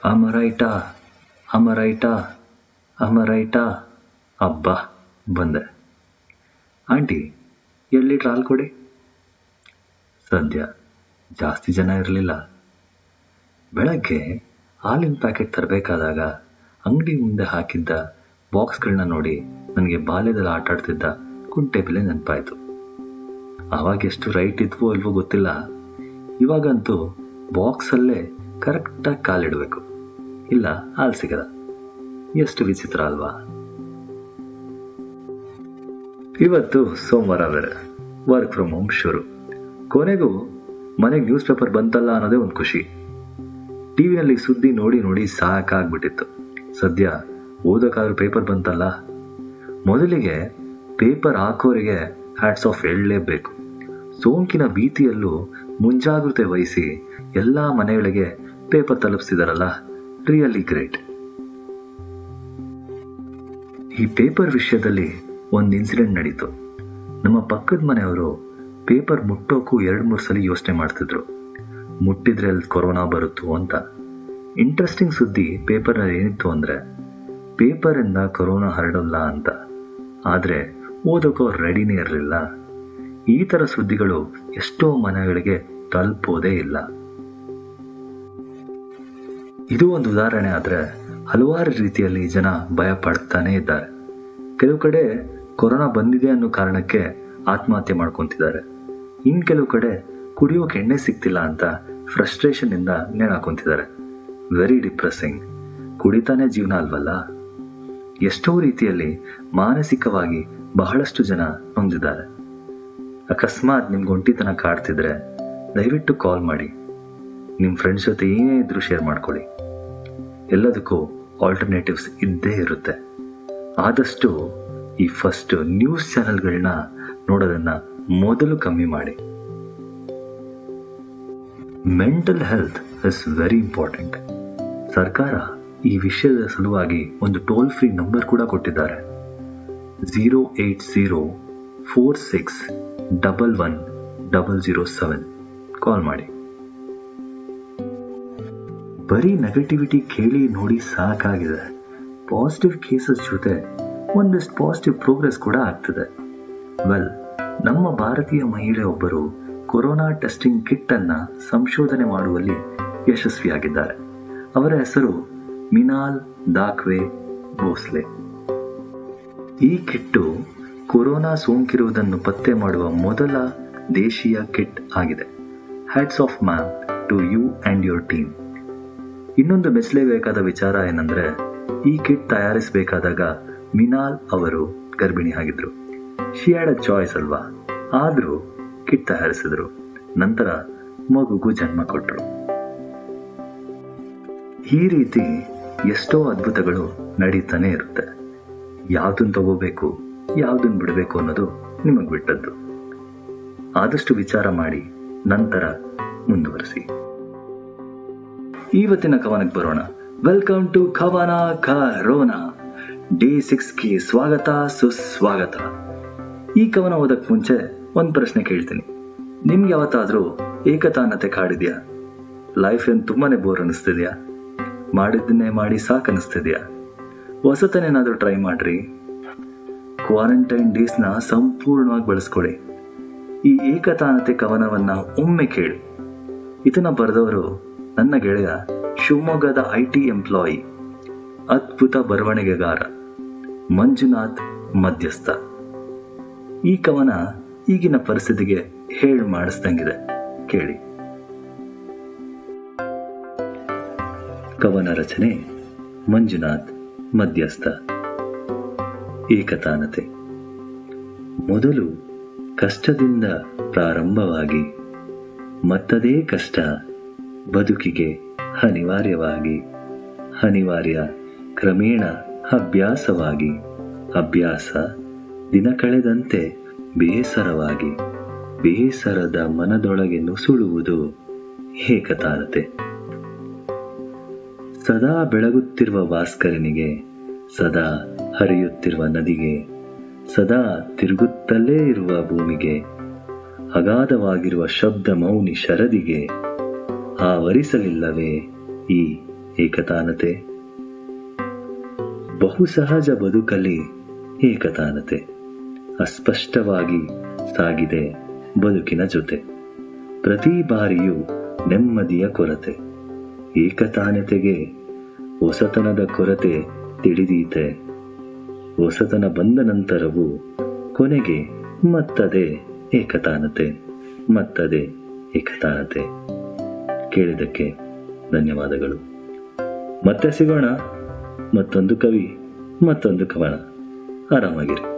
ಅಮರೈಟ ಅಮರೈಟ ಅಮರೈಟ ಅಬ್ಬಾ ಬಂದೆ ಆಂಟಿ ಎರಡು ಲೀಟ್ರ್ ಹಾಲು ಕೊಡಿ ಸದ್ಯ ಜಾಸ್ತಿ ಜನ ಇರಲಿಲ್ಲ ಬೆಳಗ್ಗೆ ಹಾಲಿನ ಪ್ಯಾಕೆಟ್ ತರಬೇಕಾದಾಗ ಅಂಗಡಿ ಮುಂದೆ ಹಾಕಿದ್ದ ಬಾಕ್ಸ್ಗಳನ್ನ ನೋಡಿ ನನಗೆ ಬಾಲ್ಯದಲ್ಲಿ ಆಟ ಆಡ್ತಿದ್ದ ಕುಂಟೆ ಬೆಲೆ ನೆನಪಾಯಿತು ಆವಾಗ ಎಷ್ಟು ರೈಟ್ ಇದ್ವೋ ಇಲ್ವೋ ಗೊತ್ತಿಲ್ಲ ಇವಾಗಂತೂ ಬಾಕ್ಸಲ್ಲೇ ಕರೆಕ್ಟಾಗಿ ಕಾಲಿಡಬೇಕು ಇಲ್ಲ ಹಾಲು ಸಿಗಲ್ಲ ಎಷ್ಟು ವಿಚಿತ್ರ ಅಲ್ವಾ ಇವತ್ತು ಸೋಮವಾರ ಬೇರೆ ವರ್ಕ್ ಫ್ರಮ್ ಹೋಮ್ ಶುರು ಕೊನೆಗೂ ಮನೆಗೆ ನ್ಯೂಸ್ ಪೇಪರ್ ಬಂತಲ್ಲ ಅನ್ನೋದೇ ಒಂದು ಖುಷಿ ಟಿವಿನಲ್ಲಿ ಸುದ್ದಿ ನೋಡಿ ನೋಡಿ ಸಾಕಾಗ್ಬಿಟ್ಟಿತ್ತು ಸದ್ಯ ಓದೋಕ್ಕಾದ್ರೂ ಪೇಪರ್ ಬಂತಲ್ಲ ಮೊದಲಿಗೆ ಪೇಪರ್ ಹಾಕೋರಿಗೆ ಹ್ಯಾಟ್ಸ್ ಆಫ್ ಹೇಳಲೇಬೇಕು ಸೋಂಕಿನ ಭೀತಿಯಲ್ಲೂ ಮುಂಜಾಗ್ರತೆ ವಹಿಸಿ ಎಲ್ಲ ಮನೆಗಳಿಗೆ ಪೇಪರ್ ತಲುಪಿಸಿದಾರಲ್ಲ ರಿಯಲಿ ಗ್ರೇಟ್ ಈ ಪೇಪರ್ ವಿಷಯದಲ್ಲಿ ಒಂದು ಇನ್ಸಿಡೆಂಟ್ ನಡೀತು ನಮ್ಮ ಪಕ್ಕದ ಮನೆಯವರು ಪೇಪರ್ ಮುಟ್ಟೋಕ್ಕೂ ಎರಡು ಮೂರು ಸಲ ಯೋಚನೆ ಮಾಡ್ತಿದ್ರು ಮುಟ್ಟಿದ್ರೆ ಅಲ್ಲಿ ಕೊರೋನಾ ಬರುತ್ತೋ ಅಂತ ಇಂಟ್ರೆಸ್ಟಿಂಗ್ ಸುದ್ದಿ ಪೇಪರ್ನಲ್ಲಿ ಏನಿತ್ತು ಅಂದರೆ ಪೇಪರಿಂದ ಕೊರೋನಾ ಹರಡಲ್ಲ ಅಂತ ಆದರೆ ಓದೋಕ್ಕೋ ರೆಡಿನೇ ಇರಲಿಲ್ಲ ಈ ಥರ ಸುದ್ದಿಗಳು ಎಷ್ಟೋ ಮನೆಗಳಿಗೆ ತಲುಪೋದೇ ಇಲ್ಲ ಇದು ಒಂದು ಉದಾಹರಣೆ ಆದರೆ ಹಲವಾರು ರೀತಿಯಲ್ಲಿ ಜನ ಭಯ ಪಡ್ತಾನೇ ಇದ್ದಾರೆ ಕೆಲವು ಕಡೆ ಕೊರೋನಾ ಬಂದಿದೆ ಅನ್ನೋ ಕಾರಣಕ್ಕೆ ಆತ್ಮಹತ್ಯೆ ಮಾಡ್ಕೊತಿದ್ದಾರೆ ಇನ್ ಕೆಲವು ಕಡೆ ಕುಡಿಯೋಕೆ ಎಣ್ಣೆ ಸಿಗ್ತಿಲ್ಲ ಅಂತ ಫ್ರಸ್ಟ್ರೇಷನ್ ಇಂದ ನೇಣಾಕೊಂತಿದ್ದಾರೆ ವೆರಿ ಡಿಪ್ರೆಸ್ಸಿಂಗ್ ಕುಡಿತಾನೆ ಜೀವನ ಅಲ್ವಲ್ಲ ಎಷ್ಟೋ ರೀತಿಯಲ್ಲಿ ಮಾನಸಿಕವಾಗಿ ಬಹಳಷ್ಟು ಜನ ನೊಂದಿದ್ದಾರೆ ಅಕಸ್ಮಾತ್ ನಿಮ್ಗೆ ಒಂಟಿತನ ಕಾಡ್ತಿದ್ರೆ ದಯವಿಟ್ಟು ಕಾಲ್ ಮಾಡಿ ನಿಮ್ಮ ಫ್ರೆಂಡ್ಸ್ ಜೊತೆ ಏನೇ ಇದ್ರೂ ಶೇರ್ ಮಾಡ್ಕೊಳ್ಳಿ ಎಲ್ಲದಕ್ಕೂ ಆಲ್ಟರ್ನೇಟಿವ್ಸ್ ಇದ್ದೇ ಇರುತ್ತೆ ಆದಷ್ಟು ಈ ಫಸ್ಟ್ ನ್ಯೂಸ್ ಚಾನೆಲ್ಗಳನ್ನ ನೋಡೋದನ್ನ ಮೊದಲು ಕಮ್ಮಿ ಮಾಡಿ mental health is very important ಸರ್ಕಾರ ಈ ವಿಷಯದ ಸಲುವಾಗಿ ಒಂದು ಟೋಲ್ ಫ್ರೀ ನಂಬರ್ ಕೂಡ ಕೊಟ್ಟಿದ್ದಾರೆ zero eight zero four six double one double zero seven call ಮಾಡಿ ಬರೀ ನೆಗೆಟಿವಿಟಿ ಕೇಳಿ ನೋಡಿ ಸಾಕಾಗಿದೆ ಪಾಸಿಟಿವ್ ಕೇಸಸ್ ಜೊತೆ ಒಂದಷ್ಟು ಪಾಸಿಟಿವ್ ಪ್ರೋಗ್ರೆಸ್ ಕೂಡ ಆಗ್ತದೆ ವೆಲ್ ನಮ್ಮ ಭಾರತೀಯ ಮಹಿಳೆ ಒಬ್ಬರು ಕೊರೋನಾ ಟೆಸ್ಟಿಂಗ್ ಕಿಟ್ ಅನ್ನ ಸಂಶೋಧನೆ ಮಾಡುವಲ್ಲಿ ಯಶಸ್ವಿಯಾಗಿದ್ದಾರೆ ಅವರ ಹೆಸರು ಮಿನಾಲ್ ದಾಕ್ವೆ ಭೋಸ್ಲೆ ಈ ಕಿಟ್ಟು ಕೊರೋನಾ ಸೋಂಕಿರುವುದನ್ನು ಪತ್ತೆ ಮಾಡುವ ಮೊದಲ ದೇಶೀಯ ಕಿಟ್ ಆಗಿದೆ hats off ma'am to you and your team ಇನ್ನೊಂದು ಮೆಚ್ಚಲೇಬೇಕಾದ ವಿಚಾರ ಏನಂದ್ರೆ ಈ ಕಿಟ್ ತಯಾರಿಸಬೇಕಾದಾಗ ಮಿನಾಲ್ ಅವರು ಗರ್ಭಿಣಿ ಆಗಿದ್ರು ಶಿ ಹ್ಯಾಡ್ ಅ ಚಾಯ್ಸ್ ಅಲ್ವಾ ಆದ್ರೂ ಕಿಟ್ ತಯಾರಿಸಿದ್ರು ನಂತರ ಮಗುಗೂ ಜನ್ಮ ಕೊಟ್ರು ಈ ರೀತಿ ಎಷ್ಟೋ ಅದ್ಭುತಗಳು ನಡೀತಾನೆ ಇರುತ್ತೆ ಯಾವ್ದನ್ ತಗೋಬೇಕು ಯಾವ್ದನ್ ಬಿಡಬೇಕು ಅನ್ನೋದು ನಿಮಗ್ ಬಿಟ್ಟದ್ದು ಆದಷ್ಟು ವಿಚಾರ ಮಾಡಿ ನಂತರ ಮುಂದುವರಿಸಿ ಇವತ್ತಿನ ಕವನಕ್ಕೆ ಬರೋಣ welcome to Kavana corona day ಸಿಕ್ಸ್ಗೆ ಸ್ವಾಗತ ಸುಸ್ವಾಗತ ಈ ಕವನ ಓದಕ್ ಮುಂಚೆ ಒಂದ್ ಪ್ರಶ್ನೆ ಕೇಳ್ತೀನಿ ನಿಮ್ಗೆ ಯಾವತ್ತಾದ್ರೂ ಏಕತಾನತೆ ಕಾಡಿದ್ಯಾ ಲೈಫ್ ಏನ್ ತುಂಬಾನೇ ಬೋರ್ ಅನಿಸ್ತಿದ್ಯಾ ಮಾಡಿದ್ದನ್ನೇ ಮಾಡಿ ಸಾಕ್ ಅನಿಸ್ತಿದ್ಯಾ ಹೊಸತನೇನಾದ್ರೂ ಟ್ರೈ ಮಾಡ್ರಿ ಕ್ವಾರಂಟೈನ್ ಡೇಸ್ನ ಸಂಪೂರ್ಣವಾಗಿ ಬಳಸ್ಕೊಳ್ಳಿ ಈ ಏಕತಾನತೆ ಕವನವನ್ನ ಒಮ್ಮೆ ಕೇಳಿ ಇದನ್ನ ಬರೆದವರು ನನ್ನ ಗೆಳೆಯ ಶಿವಮೊಗ್ಗದ ಐ ಟಿ ಎಂಪ್ಲಾಯಿ ಅದ್ಭುತ ಬರವಣಿಗೆಗಾರ ಮಂಜುನಾಥ್ ಮಧ್ಯಸ್ಥ ಈ ಕವನ ಈಗಿನ ಪರಿಸ್ಥಿತಿಗೆ ಹೇಳು ಮಾಡಿಸ್ದಂಗಿದೆ ಕೇಳಿ ಕವನ ರಚನೆ ಮಂಜುನಾಥ್ ಮಧ್ಯಸ್ಥ ಏಕತಾನತೆ ಮೊದಲು ಕಷ್ಟದಿಂದ ಪ್ರಾರಂಭವಾಗಿ ಮತ್ತದೇ ಕಷ್ಟ ಬದುಕಿಗೆ ಅನಿವಾರ್ಯವಾಗಿ ಅನಿವಾರ್ಯ ಕ್ರಮೇಣ ಅಭ್ಯಾಸವಾಗಿ ಅಭ್ಯಾಸ ದಿನ ಕಳೆದಂತೆ ಬೇಸರವಾಗಿ ಬೇಸರದ ಮನದೊಳಗೆ ನುಸುಳುವುದು ಏಕತಾನತೆ ಸದಾ ಬೆಳಗುತ್ತಿರುವ ಭಾಸ್ಕರನಿಗೆ ಸದಾ ಹರಿಯುತ್ತಿರುವ ನದಿಗೆ ಸದಾ ತಿರುಗುತ್ತಲೇ ಇರುವ ಭೂಮಿಗೆ ಅಗಾಧವಾಗಿರುವ ಶಬ್ದ ಮೌನಿ ಶರದಿಗೆ ಆವರಿಸಲಿಲ್ಲವೇ ಈ ಏಕತಾನತೆ ಬಹು ಸಹಜ ಬದುಕಲ್ಲಿ ಏಕತಾನತೆ ಅಸ್ಪಷ್ಟವಾಗಿ ಸಾಗಿದೆ ಬದುಕಿನ ಜೊತೆ ಪ್ರತಿ ಬಾರಿಯೂ ನೆಮ್ಮದಿಯ ಕೊರತೆ ಏಕತಾನತೆಗೆ ಹೊಸತನದ ಕೊರತೆ ತಿಳಿದೀತೆ ಹೊಸತನ ಬಂದ ನಂತರವೂ ಕೊನೆಗೆ ಮತ್ತದೇ ಏಕತಾನತೆ ಮತ್ತದೇ ಏಕತಾನತೆ ಕೇಳಿದ್ದಕ್ಕೆ ಧನ್ಯವಾದಗಳು ಮತ್ತೆ ಸಿಗೋಣ ಮತ್ತೊಂದು ಕವಿ ಮತ್ತೊಂದು ಕವನ ಆರಾಮಾಗಿರಿ